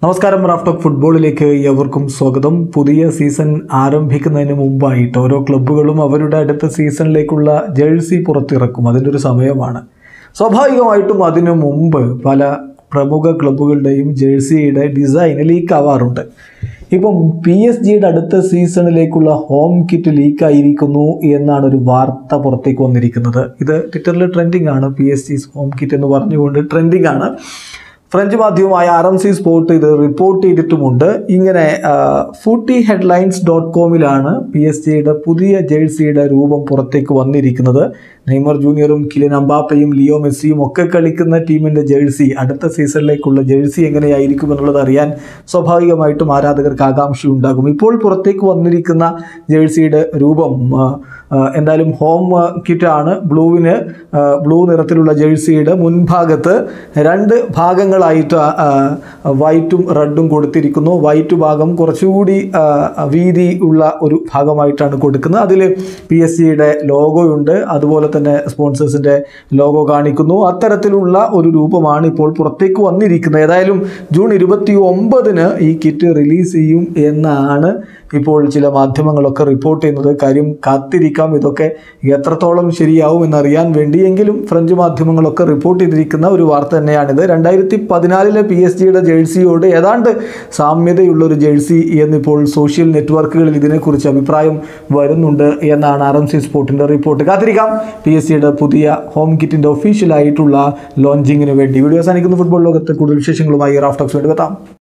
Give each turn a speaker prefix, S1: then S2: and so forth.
S1: നമസ്കാരം റാഫ്റ്റോക്ക് ഫുട്ബോളിലേക്ക് എവർക്കും സ്വാഗതം പുതിയ സീസൺ ആരംഭിക്കുന്നതിന് മുമ്പായിട്ട് ഓരോ ക്ലബ്ബുകളും അവരുടെ അടുത്ത സീസണിലേക്കുള്ള ജേഴ്സി പുറത്തിറക്കും അതിൻ്റെ ഒരു സമയമാണ് സ്വാഭാവികമായിട്ടും അതിനു മുമ്പ് പല പ്രമുഖ ക്ലബ്ബുകളുടെയും ജേഴ്സിയുടെ ഡിസൈൻ ലീക്ക് ആവാറുണ്ട് ഇപ്പം പി എസ് ജിയുടെ അടുത്ത സീസണിലേക്കുള്ള ഹോം കിറ്റ് ലീക്ക് ആയിരിക്കുന്നു എന്നാണ് ഒരു വാർത്ത പുറത്തേക്ക് വന്നിരിക്കുന്നത് ഇത് ട്വിറ്ററിൽ ട്രെൻഡിങ് ആണ് P S G home kit എന്ന് പറഞ്ഞുകൊണ്ട് ട്രെൻഡിങ് ആണ് ഫ്രഞ്ച് മാധ്യമമായ ആർ എം സി സ്പോർട്ട് ഇത് റിപ്പോർട്ട് ചെയ്തിട്ടുമുണ്ട് ഇങ്ങനെ ഫുട്ടി ഹെഡ്ലൈൻസ് ഡോട്ട് കോമിലാണ് പി എസ് ജിയുടെ പുതിയ ജേഴ്സിയുടെ രൂപം പുറത്തേക്ക് വന്നിരിക്കുന്നത് നെയ്മർ ജൂനിയറും കിലിൻ അമ്പാപ്പയും ലിയോ മെസ്സിയും ഒക്കെ കളിക്കുന്ന ടീമിൻ്റെ ജേഴ്സി അടുത്ത സീസണിലേക്കുള്ള ജേഴ്സി എങ്ങനെയായിരിക്കും എന്നുള്ളത് അറിയാൻ സ്വാഭാവികമായിട്ടും ആരാധകർക്ക് ആകാംക്ഷ ഉണ്ടാകും ഇപ്പോൾ പുറത്തേക്ക് വന്നിരിക്കുന്ന ജേഴ്സിയുടെ രൂപം ആ, ആ, എന്തായാലും ഹോം കിറ്റാണ് ബ്ലൂവിന് ആ, ബ്ലൂ നിറത്തിലുള്ള ജേഴ്സിയുടെ മുൻഭാഗത്ത് രണ്ട് ഭാഗങ്ങളായിട്ട് ആ, ആ, വൈറ്റും റെഡും കൊടുത്തിരിക്കുന്നു വൈറ്റ് ഭാഗം കുറച്ചുകൂടി ആ, വീതി ഉള്ള ഒരു ഭാഗമായിട്ടാണ് കൊടുക്കുന്നത് അതിൽ പി എസ് സിയുടെ ലോഗോയുണ്ട് അതുപോലെ തന്നെ സ്പോൺസേഴ്സിൻ്റെ ലോഗോ കാണിക്കുന്നു അത്തരത്തിലുള്ള ഒരു രൂപമാണ് ഇപ്പോൾ പുറത്തേക്ക് വന്നിരിക്കുന്നത് ഏതായാലും ജൂൺ ഇരുപത്തി ഒമ്പതിന് ഈ കിറ്റ് റിലീസ് ചെയ്യും എന്നാണ് ഇപ്പോൾ ചില മാധ്യമങ്ങളൊക്കെ റിപ്പോർട്ട് ചെയ്യുന്നത് കാര്യം കാത്തിരിക്കാം ഇതൊക്കെ എത്രത്തോളം ശരിയാവും എന്നറിയാൻ വേണ്ടി എങ്കിലും ഫ്രഞ്ച് മാധ്യമങ്ങളൊക്കെ റിപ്പോർട്ട് ചെയ്തിരിക്കുന്ന ഒരു വാർത്ത തന്നെയാണിത് രണ്ടായിരത്തി പതിനാലിലെ പി എസ് ജിയുടെ ജേഴ്സിയോട് ഏതാണ്ട് സാമ്യതയുള്ള ഒരു ജേഴ്സി എന്നിപ്പോൾ സോഷ്യൽ നെറ്റ്വർക്കുകളിൽ ഇതിനെക്കുറിച്ച് അഭിപ്രായം വരുന്നുണ്ട് എന്നാണ് ആർ എം സി സ്പോർട്ടിൻ്റെ റിപ്പോർട്ട് കാത്തിരിക്കാം പി എസ് സിയുടെ പുതിയ ഹോം കിറ്റിൻ്റെ ഒഫീഷ്യലായിട്ടുള്ള ലോഞ്ചിങ്ങിന് വേണ്ടി വീഡിയോ അവസാനിക്കുന്ന ഫുട്ബോൾ ലോകത്ത് കൂടുതൽ വിശേഷങ്ങളുമായി റാഫ്റ്റോക്സ് വേണ്ടി എത്താം